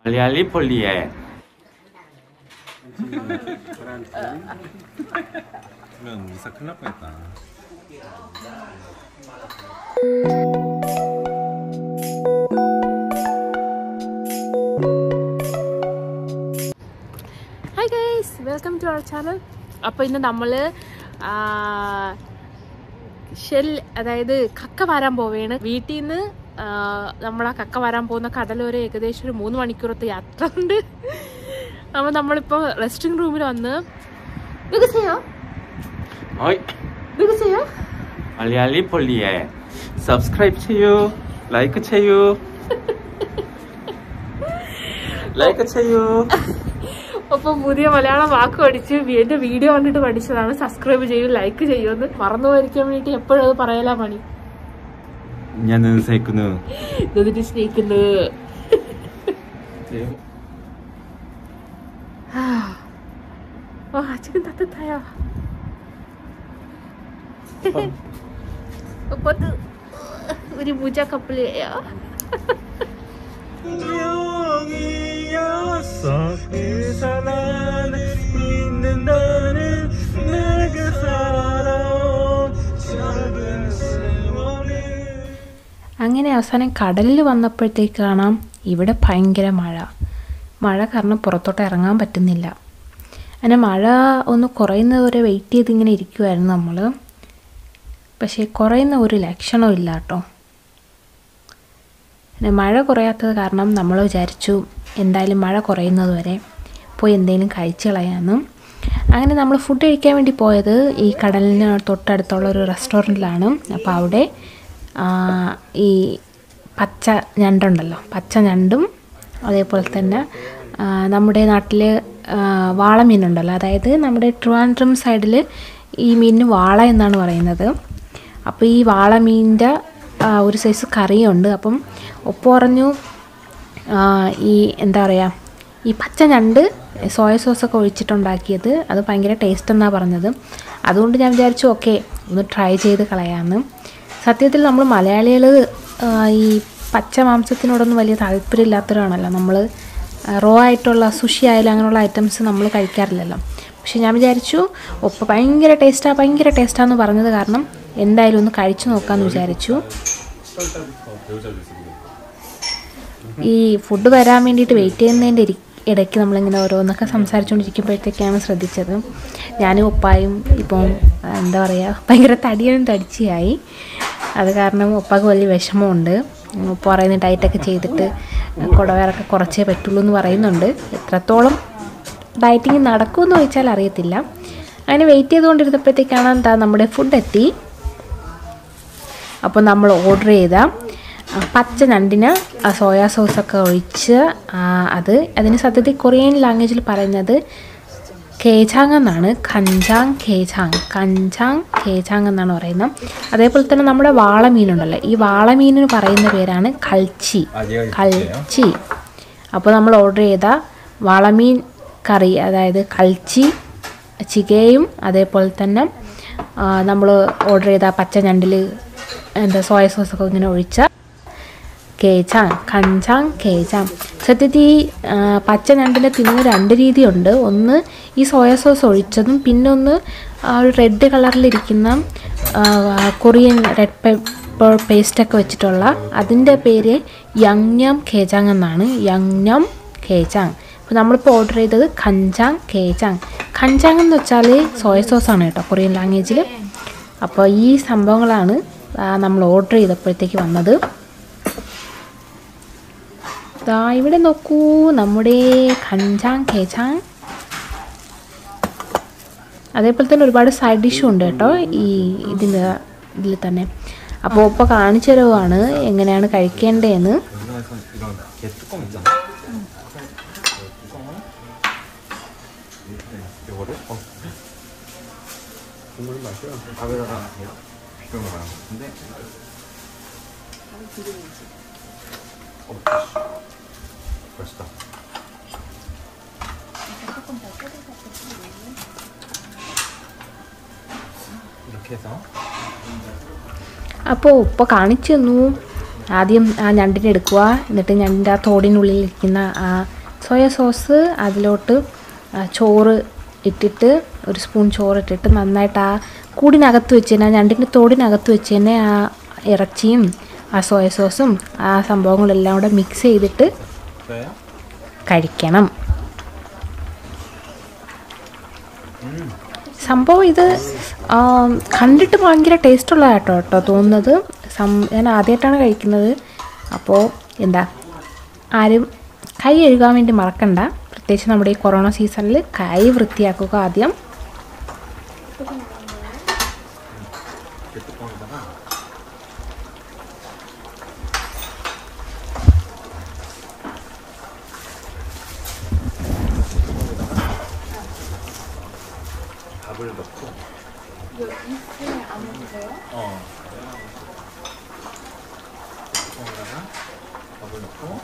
말리알리 폴리에 그러면 이사 큰일 날 뻔했다. Hi guys welcome to our channel അപ്പോൾ ഇന്ന് നമ്മൾ ഷെൽ അതായത് കക്ക വരാൻ പോവുകയാണ് വീട്ടിൽ നിന്ന് നമ്മൾ ആ കക്ക വരാൻ പോകുന്ന കടലൊരു ഏകദേശം ഒരു മൂന്ന് മണിക്കൂറത്തെ യാത്ര ഉണ്ട് അപ്പോൾ നമ്മളിപ്പോൾ റെസ്റ്റിംഗ് റൂമിൽ വന്ന് വികസയോ 어이 വികസയോ 말리알리 폴리에 subscribe ചെയ്യൂ ലൈക്ക് ചെയ്യൂ ലൈക്ക് ചെയ്യൂ അപ്പോൾ പുതിയ മലയാളം വാക്ക് പഠിച്ച് എൻ്റെ വീഡിയോ കണ്ടിട്ട് പഠിച്ചതാണ് സബ്സ്ക്രൈബ് ചെയ്യൂ ലൈക്ക് ചെയ്യുമെന്ന് മറന്നു പോയിരിക്കാൻ വേണ്ടിയിട്ട് എപ്പോഴും അത് പറയലാ പണി ഞാ는 세이크누 എന്നിട്ട് സ്നേഹിക്കുന്നു 와 지금 따뜻해요 오빠도 우리 모자 커플이에요 영이었어 그 사랑을 믿는다는 내가 살아온 작은 세월을 അങ്ങനെ അവസാനം കടലിൽ വന്നപ്പോഴത്തേക്ക് കാണാം ഇവിടെ ഭയങ്കര മഴ മഴ കാരണം പുറത്തോട്ട് ഇറങ്ങാൻ പറ്റുന്നില്ല അങ്ങനെ മഴ ഒന്ന് കുറയുന്നത് വരെ വെയിറ്റ് ചെയ്ത് ഇങ്ങനെ ഇരിക്കുമായിരുന്നു നമ്മൾ പക്ഷേ കുറയുന്ന ഒരു ലക്ഷണവും ഇല്ല കേട്ടോ പിന്നെ മഴ കുറയാത്തത് കാരണം നമ്മൾ വിചാരിച്ചു എന്തായാലും മഴ കുറയുന്നത് വരെ പോയി എന്തെങ്കിലും കഴിച്ചു കളയാമെന്നും അങ്ങനെ നമ്മൾ ഫുഡ് കഴിക്കാൻ വേണ്ടി പോയത് ഈ കടലിന് തൊട്ടടുത്തുള്ള ഒരു റെസ്റ്റോറൻറ്റിലാണ് അപ്പോൾ അവിടെ ആ, ഈ പച്ച ഞണ്ടുണ്ടല്ലോ പച്ച ഞണ്ടും അതേപോലെ തന്നെ ആ, നമ്മുടെ നാട്ടിൽ വാളമീനുണ്ടല്ലോ അതായത് നമ്മുടെ ട്രിവാൻഡ്രം സൈഡിൽ ഈ മീനിന് വാള എന്നാണ് പറയുന്നത് അപ്പോൾ ഈ വാളമീനിൻ്റെ ഒരു സൈസ് കറിയുണ്ട് അപ്പം ഒപ്പം പറഞ്ഞു ആ, ഈ എന്താ പറയുക ഈ പച്ച ഞണ്ട് സോയ സോസൊക്കെ ഒഴിച്ചിട്ടുണ്ടാക്കിയത് അത് ഭയങ്കര ടേസ്റ്റ് എന്നാണ് പറഞ്ഞത് അതുകൊണ്ട് ഞാൻ വിചാരിച്ചു ഓക്കെ ഒന്ന് ട്രൈ ചെയ്ത് കളയാമെന്ന് സത്യത്തിൽ നമ്മൾ മലയാളികൾ ഈ പച്ച മാംസത്തിനോടൊന്നും വലിയ താല്പര്യമില്ലാത്തവരാണല്ലോ നമ്മൾ റോ ആയിട്ടുള്ള സുഷി ആയാലും അങ്ങനെയുള്ള ഐറ്റംസ് നമ്മൾ കഴിക്കാറില്ലല്ലോ പക്ഷെ ഞാൻ വിചാരിച്ചു ഒപ്പം ഭയങ്കര ടേസ്റ്റാ ഭയങ്കര ടേസ്റ്റാന്ന് പറഞ്ഞത് കാരണം എന്തായാലും ഒന്ന് കഴിച്ചു നോക്കാമെന്ന് വിചാരിച്ചു ഈ ഫുഡ് വരാൻ വേണ്ടിയിട്ട് വെയിറ്റ് ചെയ്യുന്നതിൻ്റെ ഇരി- ഇടയ്ക്ക് നമ്മളിങ്ങനെ ഓരോന്നൊക്കെ സംസാരിച്ചുകൊണ്ടിരിക്കുമ്പോഴത്തേക്കാണ് ശ്രദ്ധിച്ചത് ഞാനും ഒപ്പായും ഇപ്പം ആ, എന്താ പറയുക ഭയങ്കര തടിയനും തടിച്ചിയായി അത് കാരണം ഒപ്പാക്ക് വലിയ വിഷമമുണ്ട് ഉപ്പ പറയുന്ന ഡയറ്റൊക്കെ ചെയ്തിട്ട് കുടവേറൊക്കെ കുറച്ചേ പറ്റുള്ളൂ എന്ന് പറയുന്നുണ്ട് എത്രത്തോളം ഡയറ്റിങ് നടക്കുമെന്ന് ചോദിച്ചാൽ അറിയത്തില്ല അങ്ങനെ വെയിറ്റ് ചെയ്തുകൊണ്ടിരുന്നപ്പോഴത്തേക്കാണ് എന്താ നമ്മുടെ ഫുഡ് എത്തി അപ്പോൾ നമ്മൾ ഓർഡർ ചെയ്ത ആ, പച്ച ഞണ്ടിന് ആ സോയാ സോസൊക്കെ ഒഴിച്ച് ആ, അത് അതിന് സത്യത്തിൽ കൊറിയൻ ലാംഗ്വേജിൽ പറയുന്നത് കേചാങ് എന്നാണ് ഖഞ്ചാങ് കേചാങ് കഞ്ചാങ് കേചാങ് എന്നാണ് പറയുന്നത് അതേപോലെ തന്നെ നമ്മുടെ വാളമീനുണ്ടല്ലോ ഈ വാളമീനിന് പറയുന്ന പേരാണ് കൾച്ചി കൾച്ചി അപ്പോൾ നമ്മൾ ഓർഡർ ചെയ്ത വാളമീൻ കറി അതായത് കൾച്ചി ചികയും അതേപോലെ തന്നെ നമ്മൾ ഓർഡർ ചെയ്ത പച്ച ഞണ്ടിൽ എന്താ സോയ സോസൊക്കെ ഇങ്ങനെ ഒഴിച്ച കേച്ചാങ് കഞ്ചാങ് കേച്ചാങ് സത്യത്തിൽ ഈ ആ, പച്ച ഞണ്ടിനെ തിന്നുന്ന രണ്ട് രീതിയുണ്ട് ഒന്ന് ഈ സോയ സോസ് ഒഴിച്ചതും പിന്നെ ഒന്ന് ആ ഒരു റെഡ് കളറിലിരിക്കുന്ന ആ, കൊറിയൻ റെഡ് പെപ്പർ പേസ്റ്റൊക്കെ വെച്ചിട്ടുള്ള അതിൻ്റെ പേര് യങ്ഞ്ഞം കേജാങ് എന്നാണ് യങ്ഞ്ഞം കേജാങ് അപ്പോൾ നമ്മളിപ്പോൾ ഓർഡർ ചെയ്തത് ഖഞ്ചാങ് കേജാങ് ഖഞ്ചാങ് എന്ന് വെച്ചാൽ സോയ സോസാണ് കേട്ടോ കൊറിയൻ ലാംഗ്വേജിൽ അപ്പോൾ ഈ സംഭവങ്ങളാണ് ആ, നമ്മൾ ഓർഡർ ചെയ്തപ്പോഴത്തേക്ക് വന്നത് ദാ ഇവിടെ നോക്കൂ നമ്മുടെ ഖഞ്ചാങ് കേചാങ് അതേപോലെ തന്നെ ഒരുപാട് സൈഡ് ഡിഷും ഉണ്ട് കേട്ടോ ഈ ഇതിൻ്റെ ഇതിൽ തന്നെ അപ്പോൾ ഇപ്പോൾ കാണിച്ചു തരുവാണ് എങ്ങനെയാണ് കഴിക്കേണ്ടതെന്ന് 우리나라에서 이런 개 뚜껑 있잖아. 뚜껑을 이렇게 요거를 어. 국물 마셔. 밥에다가 비벼 먹어요. 근데 어, 맛있다. ഇതൊക്കെ 해서 അപ്പോൾ ഉപ്പ കാണിച്ചു തന്നു ആദ്യം ആ ഞണ്ടിനെ എടുക്കുക എന്നിട്ട് ഞണ്ടിൻ്റെ ആ തോടിനുള്ളിൽ ഇരിക്കുന്ന ആ സോയ സോസ് അതിലോട്ട് ആ ചോറ് ഇട്ടിട്ട് ഒരു സ്പൂൺ ചോറ് ഇട്ടിട്ട് നന്നായിട്ട് ആ കൂടിനകത്ത് വെച്ച് തന്നെ ആ ഞണ്ടിൻ്റെ തോടിനകത്ത് വെച്ച് തന്നെ ആ ഇറച്ചിയും ആ സോയ സോസും ആ സംഭവങ്ങളെല്ലാം കൂടെ മിക്സ് ചെയ്തിട്ട് 저요? കഴിക്കണം സംഭവം ഇത് ആ, കണ്ടിട്ട് ഭയങ്കര ടേസ്റ്റുള്ള കേട്ടോ കേട്ടോ തോന്നുന്നത് സം ഞാൻ ആദ്യമായിട്ടാണ് കഴിക്കുന്നത് അപ്പോൾ എന്താ ആരും കൈ കഴുകാൻ വേണ്ടി മറക്കണ്ട പ്രത്യേകിച്ച് നമ്മുടെ ഈ കൊറോണ സീസണിൽ കൈ വൃത്തിയാക്കുക ആദ്യം 밥을 넣고. 어. 뚜껑에다가 밥을 넣고.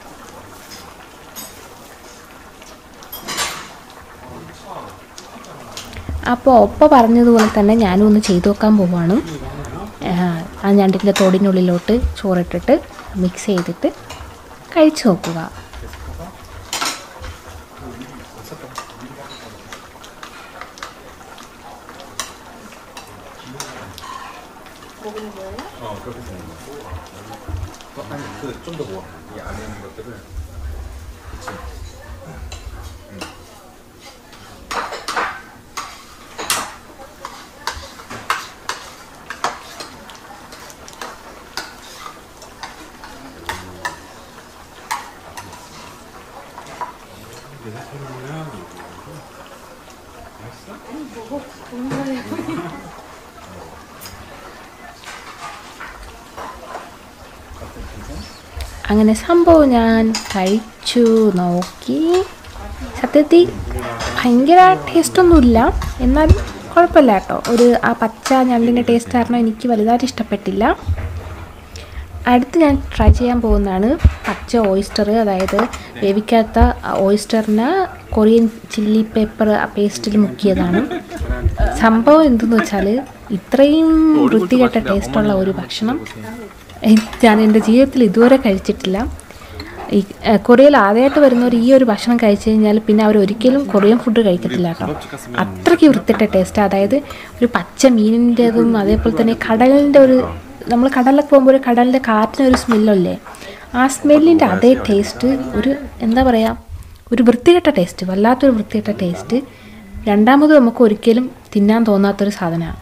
അപ്പോൾ ഒപ്പ പറഞ്ഞതുപോലെ തന്നെ ഞാനും ഒന്ന് ചെയ്തു നോക്കാൻ പോവാണ് ആ, ആ ഞണ്ടിൻ്റെ തോടിനുള്ളിലോട്ട് ചോറിട്ടിട്ട് മിക്സ് ചെയ്തിട്ട് കഴിച്ചു നോക്കുക 어, 그렇게 되는 거. 어, 아니, 그, 좀 더 모아. 이 안에 있는 것들을. 그치. 응. അങ്ങനെ സംഭവം ഞാൻ കഴിച്ചു നോക്കി സത്യത്തിൽ ഭയങ്കര ടേസ്റ്റൊന്നുമില്ല എന്നാലും കുഴപ്പമില്ല കേട്ടോ ഒരു ആ പച്ച ഞണ്ടിൻ്റെ ടേസ്റ്റ് കാരണം എനിക്ക് വലുതായിട്ട് ഇഷ്ടപ്പെട്ടില്ല അടുത്ത് ഞാൻ ട്രൈ ചെയ്യാൻ പോകുന്നതാണ് പച്ച ഓയിസ്റ്റർ അതായത് വേവിക്കാത്ത ഓയിസ്റ്ററിന് കൊറിയൻ ചില്ലി പേപ്പർ ആ പേസ്റ്റിൽ മുക്കിയതാണ് സംഭവം എന്തെന്ന് വെച്ചാൽ ഇത്രയും വൃത്തികെട്ട ടേസ്റ്റുള്ള ഒരു ഭക്ഷണം എ- ഞാൻ എൻ്റെ ജീവിതത്തിൽ ഇതുവരെ കഴിച്ചിട്ടില്ല ഈ ഏ, കൊറിയയിൽ ആദ്യമായിട്ട് വരുന്നവർ ഈ ഒരു ഭക്ഷണം കഴിച്ചു കഴിഞ്ഞാൽ പിന്നെ അവർ ഒരിക്കലും കൊറിയൻ ഫുഡ് കഴിക്കത്തില്ല കേട്ടോ അത്രയ്ക്ക് വൃത്തിട്ട ടേസ്റ്റ് അതായത് ഒരു പച്ച മീനിൻ്റെതും അതേപോലെ തന്നെ കടലിൻ്റെ ഒരു നമ്മൾ കടലിലൊക്കെ പോകുമ്പോൾ ഒരു കടലിൻ്റെ കാറ്റിനൊരു സ്മെല്ലല്ലേ ആ സ്മെല്ലിൻ്റെ അതേ ടേസ്റ്റ് ഒരു എന്താ പറയുക ഒരു വൃത്തികെട്ട ടേസ്റ്റ് വല്ലാത്തൊരു വൃത്തികെട്ട ടേസ്റ്റ് രണ്ടാമത് നമുക്ക് ഒരിക്കലും തിന്നാൻ തോന്നാത്തൊരു സാധനമാണ്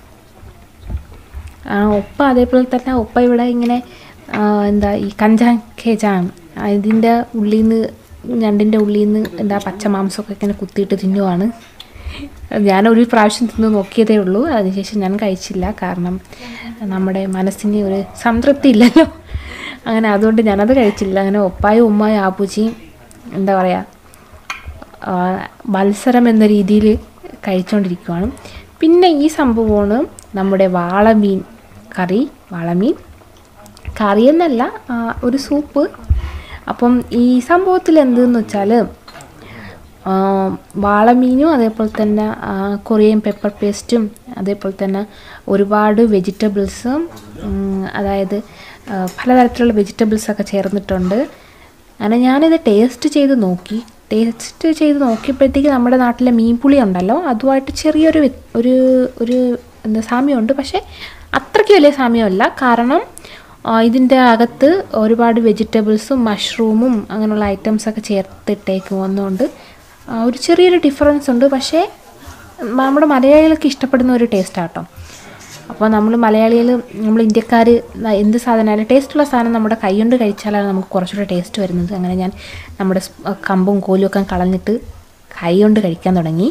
ആ ഒപ്പ അതേപോലെ തന്നെ ഒപ്പ ഇവിടെ ഇങ്ങനെ ആ, എന്താ ഈ കഞ്ചാൻ ഖേജാൻ ഇതിൻ്റെ ഉള്ളിൽ നിന്ന് ഞണ്ടിൻ്റെ ഉള്ളിൽ നിന്ന് എന്താ പച്ച മാംസമൊക്കെ ഇങ്ങനെ കുത്തിയിട്ട് തിന്നുവാണ് ഞാൻ ഒരു പ്രാവശ്യം തിന്ന് നോക്കിയതേ ഉള്ളൂ അതിനുശേഷം ഞാൻ കഴിച്ചില്ല കാരണം നമ്മുടെ മനസ്സിന് ഒരു സംതൃപ്തി ഇല്ലല്ലോ അങ്ങനെ അതുകൊണ്ട് ഞാനത് കഴിച്ചില്ല അങ്ങനെ ഒപ്പായും ഉമ്മായും ആപ്പൂച്ചിയും എന്താ പറയുക ആ, മത്സരം എന്ന രീതിയിൽ കഴിച്ചുകൊണ്ടിരിക്കുകയാണ് പിന്നെ ഈ സംഭവമാണ് നമ്മുടെ വാളമീൻ കറി വാളമീൻ കറി എന്നല്ല ആ, ഒരു സൂപ്പ് അപ്പം ഈ സംഭവത്തിൽ എന്തെന്ന് വെച്ചാൽ ആ, വാളമീനും അതേപോലെ തന്നെ ആ, കൊറിയൻ പെപ്പർ പേസ്റ്റും അതേപോലെ തന്നെ ഒരുപാട് വെജിറ്റബിൾസും ഉം, അതായത് ആ, പലതരത്തിലുള്ള വെജിറ്റബിൾസൊക്കെ ചേർന്നിട്ടുണ്ട് അങ്ങനെ ഞാനിത് ടേസ്റ്റ് ചെയ്ത് നോക്കി ടേസ്റ്റ് ചെയ്ത് നോക്കിയപ്പോഴത്തേക്ക് നമ്മുടെ നാട്ടിലെ മീൻപുളി ഉണ്ടല്ലോ അതുമായിട്ട് ചെറിയൊരു വ്യ- ഒരു ഒരു എന്താ സാമ്യമുണ്ട് പക്ഷേ അത്രയ്ക്ക് വലിയ സാമ്യമല്ല കാരണം ആ, ഇതിൻ്റെ അകത്ത് ഒരുപാട് വെജിറ്റബിൾസും മഷ്റൂമും അങ്ങനെയുള്ള ഐറ്റംസൊക്കെ ചേർത്തിട്ടേക്ക് വന്നുകൊണ്ട് ആ, ഒരു ചെറിയൊരു ഡിഫറൻസ് ഉണ്ട് പക്ഷേ നമ്മുടെ മലയാളികൾക്ക് ഇഷ്ടപ്പെടുന്ന ഒരു ടേസ്റ്റാട്ടോ അപ്പോൾ നമ്മൾ മലയാളികൾ നമ്മൾ ഇന്ത്യക്കാർ എന്ത് സാധനമായാലും ടേസ്റ്റുള്ള സാധനം നമ്മുടെ കൈ കൊണ്ട് കഴിച്ചാലാണ് നമുക്ക് കുറച്ചുകൂടെ ടേസ്റ്റ് വരുന്നത് അങ്ങനെ ഞാൻ നമ്മുടെ സ്- കമ്പും കോലും ഒക്കെ കളഞ്ഞിട്ട് കൈ കൊണ്ട് കഴിക്കാൻ തുടങ്ങി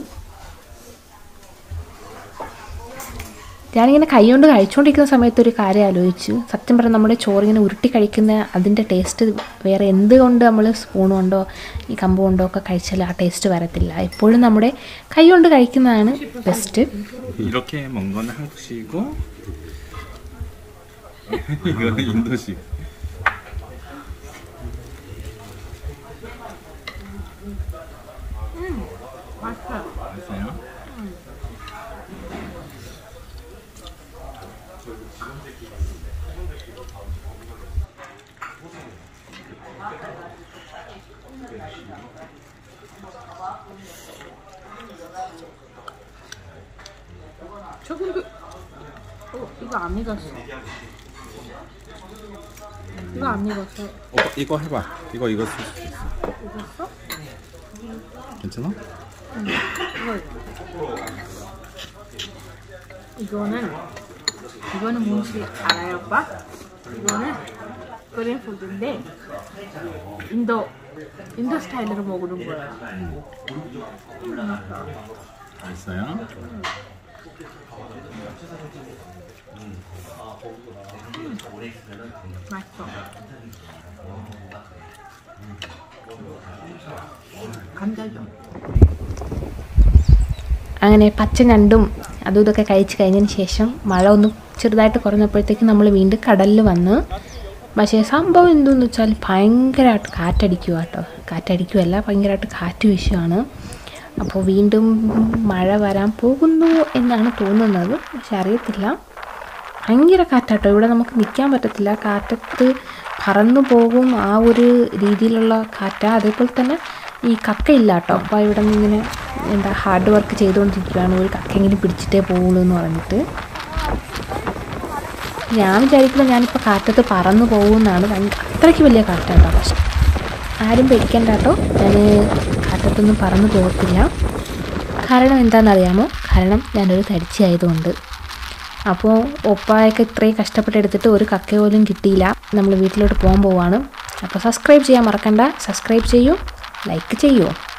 ഞാനിങ്ങനെ കൈ കൊണ്ട് കഴിച്ചുകൊണ്ടിരിക്കുന്ന സമയത്ത് ഒരു കാര്യം ആലോചിച്ചു സത്യം പറഞ്ഞാൽ നമ്മുടെ ചോറിങ്ങനെ ഉരുട്ടി കഴിക്കുന്ന അതിൻ്റെ ടേസ്റ്റ് വേറെ എന്തുകൊണ്ട് നമ്മൾ സ്പൂൺ കൊണ്ടോ ഈ കമ്പ് കൊണ്ടോ ഒക്കെ കഴിച്ചാൽ ആ ടേസ്റ്റ് വരത്തില്ല എപ്പോഴും നമ്മുടെ കൈ കൊണ്ട് കഴിക്കുന്നതാണ് ബെസ്റ്റ് 이렇게 먹는 건 한국식이고 이거는 인도식. 맛있어요? 조금 그 어, 이거 안 익었어. 이거 안 익었어. 오빠 이거 해봐. 이거 이거 쓸 수 있어. 익었어? 괜찮아? 이거는 이거는 뭔지 알아요, 오빠? 이거는 코리안 푸드인데 인도 인도 스타일로 먹는 거야. 맛있어요? 맛있어. 간장좀. അങ്ങനെ പച്ച ഞണ്ടും അതും ഇതൊക്കെ കഴിച്ച് കഴിഞ്ഞതിന് ശേഷം മഴ ഒന്ന് ചെറുതായിട്ട് കുറഞ്ഞപ്പോഴത്തേക്ക് നമ്മൾ വീണ്ടും കടലിൽ വന്ന് പക്ഷേ സംഭവം എന്തെന്ന് വെച്ചാൽ ഭയങ്കരമായിട്ട് കാറ്റടിക്കുക കേട്ടോ കാറ്റടിക്കുകയല്ല ഭയങ്കരമായിട്ട് കാറ്റ് വീശുകയാണ് അപ്പോൾ വീണ്ടും മഴ വരാൻ പോകുന്നു എന്നാണ് തോന്നുന്നത് പക്ഷെ അറിയത്തില്ല ഭയങ്കര കാറ്റാട്ടോ ഇവിടെ നമുക്ക് നിൽക്കാൻ പറ്റത്തില്ല കാറ്റത്ത് പറന്നു പോകും ആ ഒരു രീതിയിലുള്ള കാറ്റാ അതേപോലെ തന്നെ ഈ കക്കയില്ല കേട്ടോ അപ്പോൾ ഇവിടെ നിന്ന് ഇങ്ങനെ എന്താ ഹാർഡ് വർക്ക് ചെയ്തുകൊണ്ടിരിക്കുകയാണ് ഒരു കക്കെങ്കിലും പിടിച്ചിട്ടേ പോകുള്ളൂ എന്ന് പറഞ്ഞിട്ട് ഞാൻ വിചാരിക്കുന്നത് ഞാനിപ്പോൾ കാറ്റത്ത് പറന്നു പോകുമെന്നാണ് ഭയങ്കര അത്രയ്ക്ക് വലിയ കാറ്റാട്ടോ പക്ഷെ ആരും പേടിക്കണ്ട കേട്ടോ ഞാൻ കാറ്റത്തൊന്നും പറന്നു പോകത്തില്ല കാരണം എന്താണെന്നറിയാമോ കാരണം ഞാനൊരു തടിച്ചയായതുകൊണ്ട് അപ്പോൾ ഒപ്പായൊക്കെ ഇത്രയും കഷ്ടപ്പെട്ടെടുത്തിട്ട് ഒരു കക്ക പോലും കിട്ടിയില്ല നമ്മൾ വീട്ടിലോട്ട് പോകാൻ പോവാണ് അപ്പോൾ സബ്സ്ക്രൈബ് ചെയ്യാൻ മറക്കണ്ട സബ്സ്ക്രൈബ് ചെയ്യൂ ലൈക്ക് ചെയ്യൂ